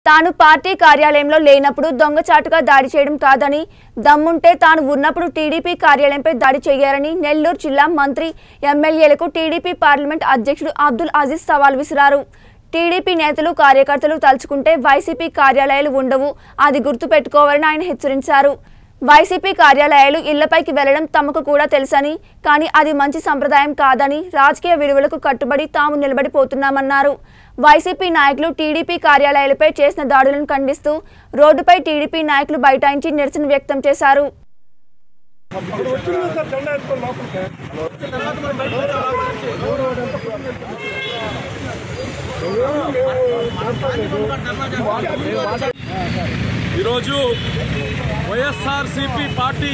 తాను పార్టీ కార్యాలయంలో లేనప్పుడు దొంగచాటుగా దాడి చేయడం కాదని దమ్ముంటే తాను ఉన్నప్పుడు టీడీపీ కార్యాలయంపై దాడి చేయాలని నెల్లూరు జిల్లా మంత్రి ఎమ్మెల్యేలకు టీడీపీ పార్లమెంట్ అధ్యక్షుడు అబ్దుల్ అజీజ్ సవాల్ విసిరారు టీడీపీ నేతలు కార్యకర్తలు తలుచుకుంటే వైసీపీ కార్యాలయాలు ఉండవు అది గుర్తుపెట్టుకోవాలని ఆయన హెచ్చరించారు వైసీపీ కార్యాలయాలు ఇళ్లపైకి వెళ్లడం తమకు కూడా తెలుసని కానీ అది మంచి సంప్రదాయం కాదని రాజకీయ విలువలకు కట్టుబడి తాము నిలబడిపోతున్నామన్నారు వైసీపీ నాయకులు టీడీపీ కార్యాలయాలపై చేసిన దాడులను ఖండిస్తూ రోడ్డుపై టీడీపీ నాయకులు బైఠాయించి నిరసన వ్యక్తం చేశారు ఈరోజు వైఎస్ఆర్సిపి పార్టీ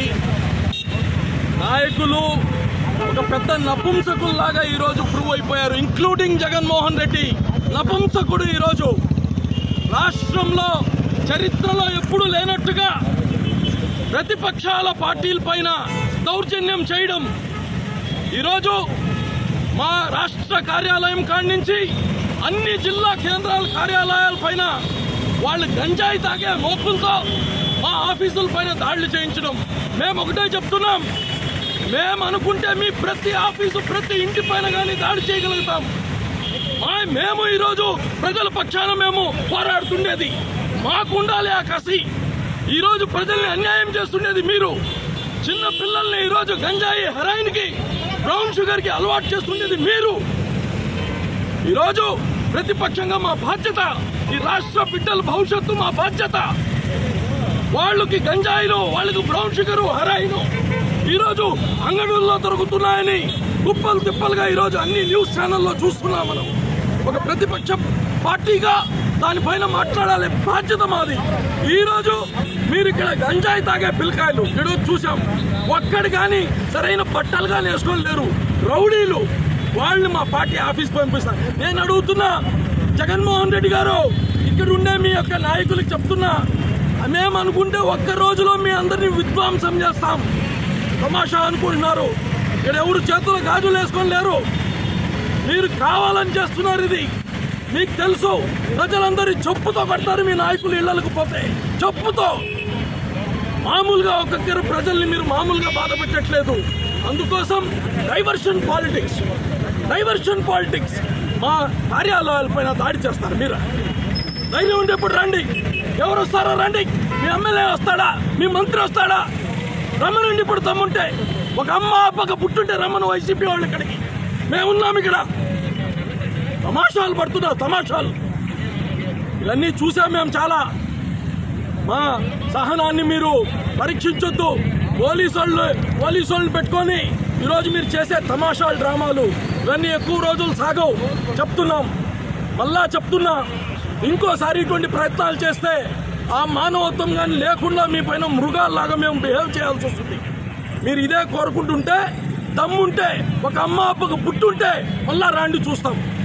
నాయకులు ఒక పెద్ద నపుంసకుల్లాగా ఈరోజు ప్రూవ్ అయిపోయారు ఇంక్లూడింగ్ జగన్మోహన్ రెడ్డి నపుంసకుడు ఈరోజు రాష్ట్రంలో చరిత్రలో ఎప్పుడు లేనట్టుగా ప్రతిపక్షాల పార్టీల పైన దౌర్జన్యం చేయడం ఈరోజు మా రాష్ట్ర కార్యాలయం కాడి నుంచి అన్ని జిల్లా కేంద్రాల కార్యాలయాల పైన వాళ్ళు గంజాయి తాగే మోపులతో మా ఆఫీసుల పైన దాడులు చేయించడం మేము ఒకటే చెప్తున్నాం మేము అనుకుంటే మీ ప్రతి ఆఫీసు ప్రతి ఇంటి పైన కానీ దాడి చేయగలుగుతాం మా మేము ఈరోజు ప్రజల పక్షాన మేము పోరాడుతుండేది మాకు ఉండాలి ఆ కసి ఈరోజు ప్రజల్ని అన్యాయం చేస్తుండేది మీరు చిన్న పిల్లల్ని ఈరోజు గంజాయి హెరాయిన్కి బ్రౌన్ షుగర్కి అలవాటు చేస్తుండేది మీరు ఈరోజు ప్రతిపక్షంగా మా బాధ్యత ఈ రాష్ట్ర బిడ్డల భవిష్యత్తు మా బాధ్యత వాళ్ళకి గంజాయిలు వాళ్ళకి బ్రౌన్ షుగర్ హెరాయిన్ ఈరోజు అంగడుల్లో దొరుకుతున్నాయని కుప్పలు తిప్పలుగా ఈరోజు అన్ని న్యూస్ ఛానల్లో చూస్తున్నాం మనం ఒక ప్రతిపక్ష పార్టీగా దానిపైన మాట్లాడాలి బాధ్యత మాది ఈరోజు మీరు ఇక్కడ గంజాయి తాగే పిల్లకాయలు ఈరోజు చూసాం ఒక్కడి కానీ సరైన బట్టలు కానీ వేసుకొని లేరు రౌడీలు వాళ్ళని మా పార్టీ ఆఫీస్ పంపిస్తారు నేను అడుగుతున్నా జగన్మోహన్ రెడ్డి గారు ఇక్కడ ఉండే మీ యొక్క నాయకులకు చెప్తున్నా మేము అనుకుంటే ఒక్క రోజులో మీ అందరినీ విధ్వంసం చేస్తాం తమాషా అనుకుంటున్నారు ఇక్కడ ఎవరు చేతులు గాజులు వేసుకొని లేరు మీరు కావాలని చేస్తున్నారు ఇది మీకు తెలుసు ప్రజలందరి చెప్పుతో కొడతారు మీ నాయకులు ఇళ్లకు పోతే చెప్పుతో మామూలుగా ఒక్కొక్కరు ప్రజల్ని మీరు మామూలుగా బాధ పెట్టట్లేదు అందుకోసం డైవర్షన్ పాలిటిక్స్ డైవర్షన్ పాలిటిక్స్ మా కార్యాలయాలపైన దాడి చేస్తారు మీరు ధైర్యం ఉండేప్పుడు రండి ఎవరు వస్తారో రండి మీ ఎమ్మెల్యే వస్తాడా మీ మంత్రి వస్తాడా రమ్మనండి ఇప్పుడు తమ్ముంటే ఒక అమ్మ అప్పక పుట్టుంటే రమ్మను వైసీపీ వాళ్ళు ఇక్కడికి మేమున్నాం ఇక్కడ తమాషాలు పడుతున్నా తమాషాలు ఇవన్నీ చూసాం మేము చాలా మా సహనాన్ని మీరు పరీక్షించొద్దు పోలీసు వాళ్ళు పోలీసు వాళ్ళని పెట్టుకొని ఈరోజు మీరు చేసే తమాషాలు డ్రామాలు ఇవన్నీ ఎక్కువ రోజులు సాగవు చెప్తున్నాం మళ్ళా చెప్తున్నా ఇంకోసారి ఇటువంటి ప్రయత్నాలు చేస్తే ఆ మానవత్వం కానీ లేకుండా మీ పైన మృగాల్లాగా మేము బిహేవ్ చేయాల్సి వస్తుంది మీరు ఇదే కోరుకుంటుంటే దమ్ముంటే ఒక అమ్మ అప్పకు పుట్టుంటే మళ్ళా రాండి చూస్తాం